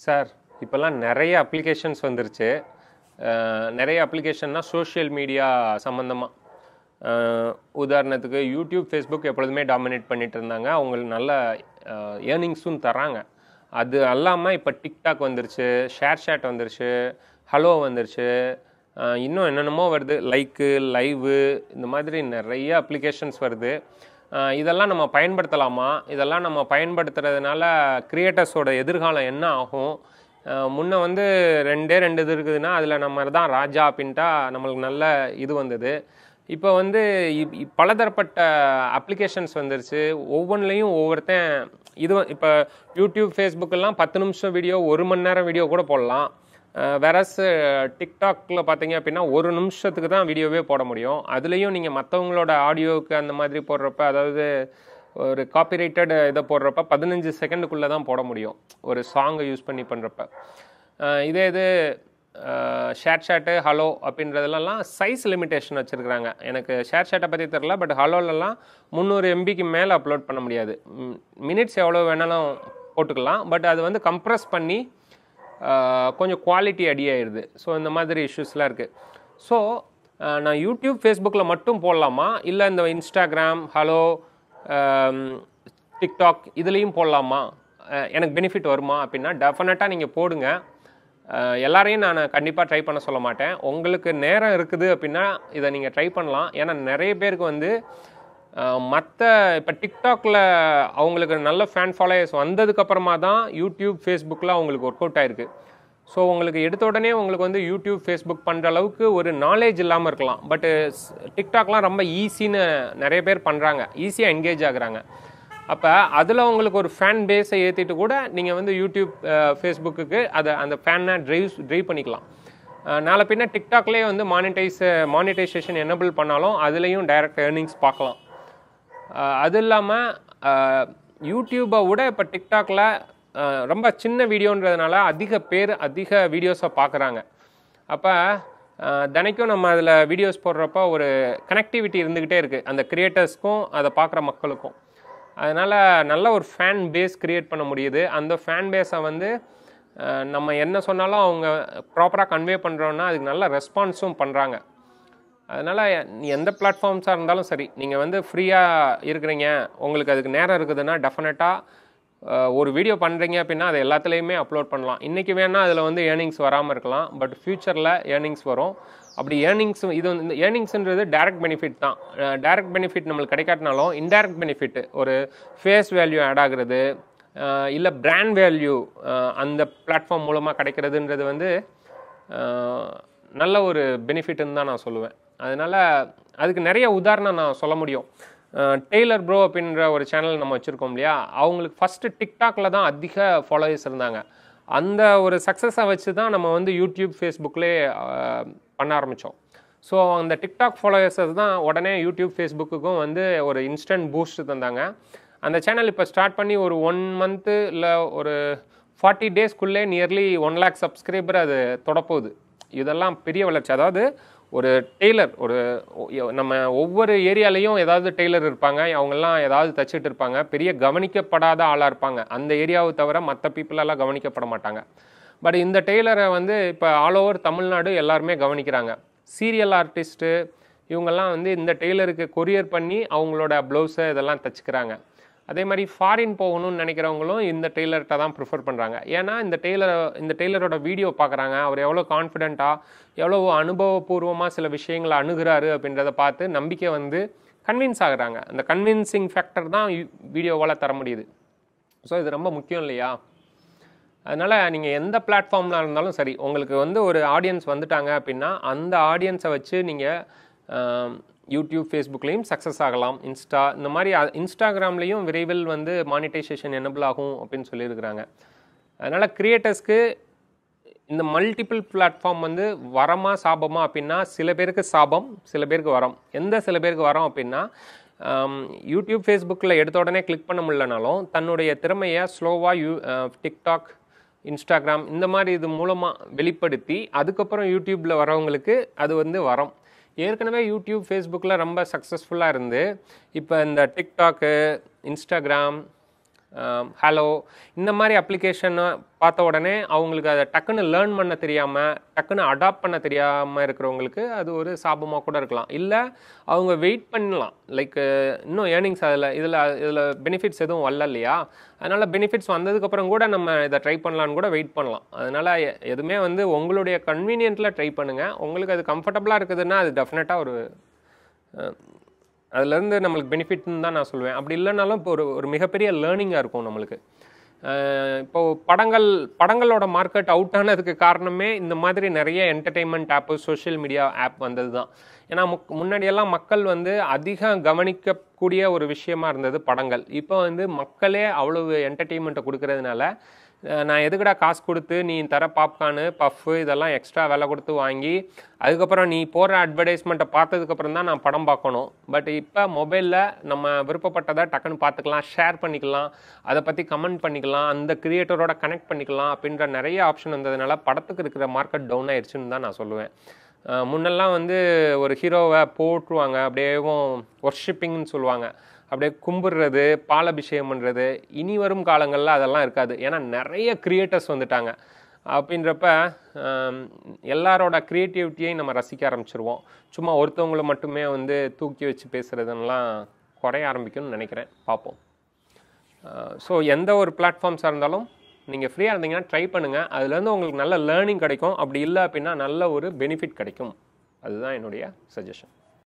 sir இப்போல்லாம் நிறைய applications வந்துருச்சு அஹ், நிறைய அப்ளிகேஷன்னா சோஷியல் மீடியா சம்மந்தமாக உதாரணத்துக்கு யூடியூப் ஃபேஸ்புக் எப்பொழுதுமே டாமினேட் பண்ணிட்டு இருந்தாங்க அவங்களுக்கு நல்ல ஏர்னிங்ஸும் தராங்க அது அல்லாமல் இப்போ டிக்டாக் வந்துருச்சு ஷேர் ஷேட் வந்துருச்சு ஹலோ வந்துருச்சு அஹ், இன்னும் என்னென்னமோ வருது லைக்கு லைவு இந்த மாதிரி நிறைய அப்ளிகேஷன்ஸ் வருது அஹ், இதெல்லாம் நம்ம பயன்படுத்தலாமா இதெல்லாம் நம்ம பயன்படுத்துறதுனால கிரியேட்டர்ஸோட எதிர்காலம் என்ன ஆகும் அஹ், முன்ன வந்து ரெண்டே ரெண்டு இது இருக்குதுன்னா அதில் நம்ம தான் ராஜா அப்படின்ட்டா நம்மளுக்கு நல்ல இது வந்தது இப்போ வந்து இப்- இப் பலதரப்பட்ட அப்ளிகேஷன்ஸ் வந்துருச்சு ஒவ்வொன்றிலையும் ஒவ்வொருத்தன் இது இப்போ யூடியூப் ஃபேஸ்புக்கெல்லாம் பத்து நிமிஷம் வீடியோ ஒரு மணி நேரம் வீடியோ கூட போடலாம் வேறஸ் டிக்டாக்ல பார்த்தீங்க அப்படின்னா ஒரு நிமிஷத்துக்கு தான் வீடியோவே போட முடியும் அதுலேயும் நீங்கள் மற்றவங்களோட ஆடியோவுக்கு அந்த மாதிரி போடுறப்ப அதாவது ஒரு காப்பிரைட்டட் இதை போடுறப்ப பதினஞ்சு செகண்டுக்குள்ளே தான் போட முடியும் ஒரு சாங்கை யூஸ் பண்ணி பண்ணுறப்ப இதே இது ஷேர் ஷேட்டு ஹலோ அப்படின்றதுலலாம் சைஸ் லிமிட்டேஷன் வச்சுருக்குறாங்க எனக்கு ஷேர் ஷேட்டை பற்றி தெரில பட் ஹலோலலாம் முந்நூறு எம்பிக்கு மேலே அப்லோட் பண்ண முடியாது மினிட்ஸ் எவ்வளோ வேணாலும் போட்டுக்கலாம் பட் அது வந்து கம்ப்ரஸ் பண்ணி ஆஹ், கொஞ்சம் குவாலிட்டி அடியாயிருது ஸோ இந்த மாதிரி இஷ்யூஸ்லாம் இருக்குது ஸோ நான் யூடியூப் ஃபேஸ்புக்கில் மட்டும் போடலாமா இல்லை இந்த இன்ஸ்டாகிராம் ஹலோ டிக்டாக் இதுலேயும் போடலாமா அஹ், எனக்கு பெனிஃபிட் வருமா அப்படின்னா டெஃபினட்டாக நீங்கள் போடுங்க அஹ், எல்லாரையும் நான் கண்டிப்பாக ட்ரை பண்ண சொல்ல மாட்டேன் உங்களுக்கு நேரம் இருக்குது அப்படின்னா இதை நீங்கள் ட்ரை பண்ணலாம் ஏன்னா நிறைய பேருக்கு வந்து மற்ற இப்போ டிக்டாக்ல அவங்களுக்கு நல்ல ஃபேன் ஃபாலோயர்ஸ் வந்ததுக்கப்புறமா தான் யூடியூப் ஃபேஸ்புக்கில் அவங்களுக்கு ஒர்க் அவுட் ஆயிருக்கு ஸோ உங்களுக்கு எடுத்த உடனே உங்களுக்கு வந்து யூடியூப் ஃபேஸ்புக் பண்ணுற அளவுக்கு ஒரு நாலேஜ் இல்லாமல் இருக்கலாம் பட்டு டிக்டாக்லாம் ரொம்ப ஈஸின்னு நிறைய பேர் பண்ணுறாங்க ஈஸியாக என்கேஜ் ஆகுறாங்க அப்போ அதில் உங்களுக்கு ஒரு ஃபேன் பேஸை ஏற்றிட்டு கூட நீங்கள் வந்து யூடியூப் ஃபேஸ்புக்குக்கு அதை அந்த ஃபேனை ட்ரைவ் ட்ரைவ் பண்ணிக்கலாம் அஹ் நாளை பின்ன டிக்டாக்லேயே வந்து மானிட்டைஸ் மானிட்டைசேஷன் எனபிள் பண்ணாலும் அதுலேயும் டைரக்ட் ஏர்னிங்ஸ் பார்க்கலாம் அஹ் அது இல்லாமல் யூடியூப்பை விட இப்போ டிக்டாக்ல அஹ் ரொம்ப சின்ன வீடியோன்றதுனால அதிக பேர் அதிக வீடியோஸை பார்க்குறாங்க அப்போ தினைக்கும் நம்ம அதில் வீடியோஸ் போடுறப்போ ஒரு கனெக்டிவிட்டி இருந்துக்கிட்டே இருக்குது அந்த கிரியேட்டர்ஸ்க்கும் அதை பார்க்குற மக்களுக்கும் அதனால் நல்ல ஒரு ஃபேன் பேஸ் கிரியேட் பண்ண முடியுது அந்த ஃபேன் பேஸை வந்து அஹ் நம்ம என்ன சொன்னாலும் அவங்க ப்ராப்பராக கன்வே பண்ணுறோன்னா அதுக்கு நல்ல ரெஸ்பான்ஸும் பண்ணுறாங்க அதனால் எந்த பிளாட்ஃபார்ம்ஸாக இருந்தாலும் சரி நீங்கள் வந்து ஃப்ரீயாக இருக்கிறீங்க உங்களுக்கு அதுக்கு நேரம் இருக்குதுன்னா டெஃபினட்டாக ஒரு வீடியோ பண்ணுறீங்க அப்படின்னா அது எல்லாத்துலேயுமே அப்லோட் பண்ணலாம் இன்றைக்கி வேணால் அதில் வந்து ஏர்னிங்ஸ் வராமல் இருக்கலாம் பட் ஃப்யூச்சரில் ஏர்னிங்ஸ் வரும் அப்படி ஏர்னிங்ஸ் இது வந்து இந்த ஏர்னிங்ஸ்ன்றது டைரக்ட் பெனிஃபிட் தான் டைரக்ட் பெனிஃபிட் நம்மளுக்கு கிடைக்காட்டினாலும் இன்டைரக்ட் பெனிஃபிட் ஒரு ஃபேஸ் வேல்யூ ஆட் ஆகுறது இல்லை பிராண்ட் வேல்யூ அந்த பிளாட்ஃபார்ம் மூலமாக கிடைக்கிறதுன்றது வந்து அஹ், நல்ல ஒரு பெனிஃபிட்னு தான் நான் சொல்லுவேன் அதனால் அதுக்கு நிறைய உதாரணம் நான் சொல்ல முடியும் டெய்லர் ப்ரோ அப்படின்ற ஒரு சேனல் நம்ம வச்சுருக்கோம் இல்லையா அவங்களுக்கு ஃபஸ்ட்டு டிக்டாக்ல தான் அதிக ஃபாலோயர்ஸ் இருந்தாங்க அந்த ஒரு சக்ஸஸை வச்சு தான் நம்ம வந்து யூடியூப் ஃபேஸ்புக்லேயே பண்ண ஆரம்பித்தோம் ஸோ அந்த டிக்டாக் ஃபாலோயர்ஸஸ் தான் உடனே யூடியூப் ஃபேஸ்புக்குக்கும் வந்து ஒரு இன்ஸ்டன்ட் பூஸ்ட் தந்தாங்க அந்த சேனல் இப்போ ஸ்டார்ட் பண்ணி ஒரு ஒன் மந்த்து இல்லை ஒரு ஃபார்ட்டி டேஸ்க்குள்ளே நியர்லி ஒன் லேக் சப்ஸ்கிரைபர் அது தொடப்போகுது இதெல்லாம் பெரிய வளர்ச்சி அதாவது ஒரு டெய்லர் ஒரு ஒ- நம்ம ஒவ்வொரு ஏரியாலையும் ஏதாவது டெய்லர் இருப்பாங்க அவங்கெல்லாம் ஏதாவது தச்சுட்டு இருப்பாங்க பெரிய கவனிக்கப்படாத ஆளாக இருப்பாங்க அந்த ஏரியாவை தவிர மற்ற பீப்புளெல்லாம் கவனிக்கப்பட மாட்டாங்க பட் இந்த டெய்லரை வந்து இப்போ ஆல் ஓவர் தமிழ்நாடு எல்லாருமே கவனிக்கிறாங்க சீரியல் ஆர்டிஸ்ட்டு இவங்கெல்லாம் வந்து இந்த டெய்லருக்கு கொரியர் பண்ணி அவங்களோட ப்ளவுஸை இதெல்லாம் தச்சுக்கிறாங்க அதே மாதிரி ஃபாரின் போகணும்னு நினைக்கிறவங்களும் இந்த டெய்லர்கிட்ட தான் ப்ரிஃபர் பண்ணுறாங்க ஏன்னா இந்த டெய்லர் இந்த டெய்லரோட வீடியோ பார்க்குறாங்க அவர் எவ்வளோ கான்ஃபிடென்ட்டாக எவ்வளோ அனுபவபூர்வமாக சில விஷயங்களை அணுகுறாரு அப்படின்றத பார்த்து நம்பிக்கை வந்து கன்வின்ஸ் ஆகுறாங்க அந்த கன்வின்சிங் ஃபேக்டர் தான் வீடியோவால் தர முடியுது ஸோ இது ரொம்ப முக்கியம் இல்லையா அதனால் நீங்கள் எந்த பிளாட்ஃபார்மில் இருந்தாலும் சரி உங்களுக்கு வந்து ஒரு ஆடியன்ஸ் வந்துட்டாங்க அப்படின்னா அந்த ஆடியன்ஸை வச்சு நீங்கள் யூடியூப் ஃபேஸ்புக்லேயும் சக்ஸஸ் ஆகலாம் இன்ஸ்டா இந்த மாதிரி அ- இன்ஸ்டாகிராம்லேயும் விரைவில் வந்து மானிட்டைசேஷன் எனபிள் ஆகும் அப்படின்னு சொல்லியிருக்கிறாங்க அதனால் கிரியேட்டர்ஸ்க்கு இந்த மல்டிபிள் பிளாட்ஃபார்ம் வந்து வரமா சாபமா அப்படின்னா சில பேருக்கு சாபம் சில பேருக்கு வரம் எந்த சில பேருக்கு வரோம் அப்படின்னா ஆம், யூடியூப் ஃபேஸ்புக்கில் எடுத்த உடனே கிளிக் பண்ண முடியலனாலும் தன்னுடைய திறமையை ஸ்லோவாக யூ டிக்டாக் இன்ஸ்டாகிராம் இந்த மாதிரி இது மூலமாக வெளிப்படுத்தி அதுக்கப்புறம் யூடியூப்பில் வரவங்களுக்கு அது வந்து வரம் ஏற்கனவே யூடியூப் ஃபேஸ்புக்கில் ரொம்ப சக்ஸஸ்ஃபுல்லாக இருந்து இப்போ இந்த டிக்டாக்கு இன்ஸ்டாகிராம் ஹலோ இந்த மாதிரி அப்ளிகேஷனை பார்த்த உடனே அவங்களுக்கு அதை டக்குன்னு லேர்ன் பண்ண தெரியாமல் டக்குன்னு அடாப்ட் பண்ண தெரியாமல் இருக்கிறவங்களுக்கு அது ஒரு சாபமாக கூட இருக்கலாம் இல்லை அவங்க வெயிட் பண்ணலாம் லைக் இன்னும் ஏர்னிங்ஸ் அதில் இதில் இதில் பெனிஃபிட்ஸ் எதுவும் வரல இல்லையா அதனால் பெனிஃபிட்ஸ் வந்ததுக்கப்புறம் கூட நம்ம இதை ட்ரை பண்ணலான்னு கூட வெயிட் பண்ணலாம் அதனால் எ- எதுவுமே வந்து உங்களுடைய கன்வீனியன்ட்டில் ட்ரை பண்ணுங்கள் உங்களுக்கு அது கம்ஃபர்டபுளாக இருக்குதுன்னா அது டெஃபினட்டாக ஒரு அதுலேருந்து நம்மளுக்கு பெனிஃபிட்னு தான் நான் சொல்லுவேன் அப்படி இல்லைனாலும் இப்போ ஒரு ஒரு மிகப்பெரிய லேர்னிங்காக இருக்கும் நம்மளுக்கு அஹ் இப்போ படங்கள் படங்களோட மார்க்கெட் அவுட் ஆனதுக்கு காரணமே இந்த மாதிரி நிறைய entertainment app social media app வந்தது தான் ஏன்னா முக் முன்னாடியெல்லாம் மக்கள் வந்து அதிகம் கவனிக்கக்கூடிய ஒரு விஷயமா இருந்தது படங்கள் இப்போ வந்து மக்களே அவ்வளவு என்டர்டெயின்மெண்ட்டை கொடுக்கறதுனால அஹ் நான் எதுக்குடா காசு கொடுத்து நீ தர பாப்கார்னு பஃப்பு இதெல்லாம் எக்ஸ்ட்ரா விலை கொடுத்து வாங்கி அதுக்கப்புறம் நீ போடுற அட்வர்டைஸ்மெண்ட்டை பார்த்ததுக்கப்புறம் தான் நான் படம் பார்க்கணும் பட் இப்போ மொபைலில் நம்ம விருப்பப்பட்டதை டக்குன்னு பார்த்துக்கலாம் ஷேர் பண்ணிக்கலாம் அதை பற்றி கமெண்ட் பண்ணிக்கலாம் அந்த கிரியேட்டரோட கனெக்ட் பண்ணிக்கலாம் அப்படின்ற நிறைய ஆப்ஷன் வந்ததுனால படத்துக்கு இருக்கிற மார்க்கெட் டவுன் ஆயிடுச்சுன்னு தான் நான் சொல்லுவேன் அஹ் முன்னெல்லாம் வந்து ஒரு ஹீரோவை போட்டுருவாங்க அப்படியேவும் ஒர்ஷிப்பிங்னு சொல்லுவாங்க அப்படியே கும்பிடுறது பாலபிஷேகம் பண்ணுறது இனி வரும் காலங்களில் அதெல்லாம் இருக்காது ஏன்னா நிறைய கிரியேட்டர்ஸ் வந்துட்டாங்க அப்படின்றப்ப ஆம், எல்லாரோட க்ரியேட்டிவிட்டியையும் நம்ம ரசிக்க ஆரம்பிச்சிருவோம் சும்மா ஒருத்தவங்களை மட்டுமே வந்து தூக்கி வச்சு பேசுகிறதுலாம் குறைய ஆரம்பிக்கும்னு நினைக்கிறேன் பார்ப்போம் ஸோ எந்த ஒரு பிளாட்ஃபார்ம்ஸாக இருந்தாலும் நீங்கள் ஃப்ரீயாக இருந்தீங்கன்னா ட்ரை பண்ணுங்கள் அதுலேருந்து உங்களுக்கு நல்ல லேர்னிங் கிடைக்கும் அப்படி இல்லை அப்படின்னா நல்ல ஒரு பெனிஃபிட் கிடைக்கும் அதுதான் என்னுடைய சஜஷன்